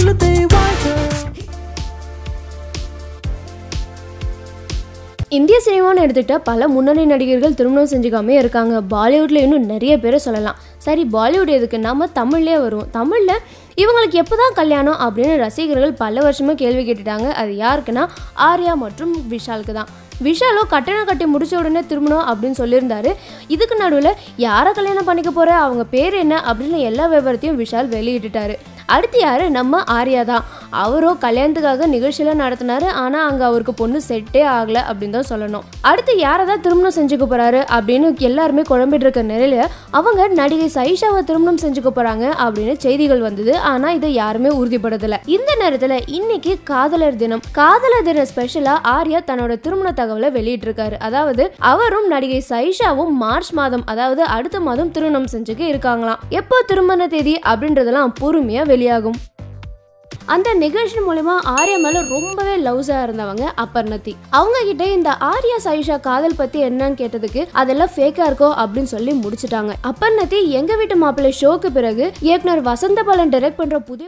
உள்ளத்தை வாழ்க இந்திய சினிமான்னு எடுத்துக்கிட்டா பல முன்னணி நடிகர்கள் திருமணம் செஞ்சுக்காமே இருக்காங்க பாலிவுட்ல இன்னும் நிறைய பேரை சொல்லலாம் சரி பாலிவுட் எதுக்கு நம்ம தமிழ்லேயே வருவோம் தமிழில் இவங்களுக்கு எப்போ தான் கல்யாணம் அப்படின்னு ரசிகர்கள் பல வருஷமா கேள்வி கேட்டுட்டாங்க அது யாருக்குன்னா ஆர்யா மற்றும் விஷாலுக்கு தான் விஷாலோ கட்டணம் கட்டி முடிச்ச உடனே திருமணம் அப்படின்னு சொல்லியிருந்தாரு இதுக்கு நடுவில் யாரை கல்யாணம் பண்ணிக்க போற அவங்க பேர் என்ன அப்படின்னு எல்லா விவரத்தையும் விஷால் வெளியிட்டுட்டாரு அடுத்து யாரு நம்ம ஆர்யா தான் அவரோ கல்யாணத்துக்காக நிகழ்ச்சியெல்லாம் நடத்தினாரு ஆனால் அங்கே அவருக்கு பொண்ணு செட்டே ஆகலை அப்படின்னு தான் சொல்லணும் அடுத்து யாரை தான் திருமணம் செஞ்சுக்க போறாரு அப்படின்னு எல்லாருமே குழம்பிட்டு இருக்க நிலையில அவங்க நடிகை சைஷாவை திருமணம் செஞ்சுக்க போறாங்க அப்படின்னு செய்திகள் வந்தது ஆனால் இதை யாருமே உறுதிப்படுத்தல இந்த நேரத்தில் இன்னைக்கு காதலர் தினம் காதலர் தின ஸ்பெஷலா ஆர்யா தன்னோட திருமண தகவலை வெளியிட்டிருக்காரு அதாவது அவரும் நடிகை சைஷாவும் மார்ச் மாதம் அதாவது அடுத்த மாதம் திருமணம் செஞ்சுக்க இருக்காங்களாம் எப்போ திருமண தேதி அப்படின்றதெல்லாம் பொறுமையா வெளியாகும் அந்த நிகழ்ச்சி மூலமா ஆர்யா மேல ரொம்பவே லவ்ஸா இருந்தவங்க அப்பர்ணத்தி அவங்க கிட்ட இந்த ஆர்யா சைஷா காதல் பத்தி என்னன்னு கேட்டதுக்கு அதெல்லாம் ஃபேக்கா இருக்கோ அப்படின்னு சொல்லி முடிச்சிட்டாங்க அப்பர்ணத்தி எங்க வீட்டு மாப்பிள்ளை ஷோக்கு பிறகு இயக்குனர் வசந்த பாலன் டைரக்ட் பண்ற புதிய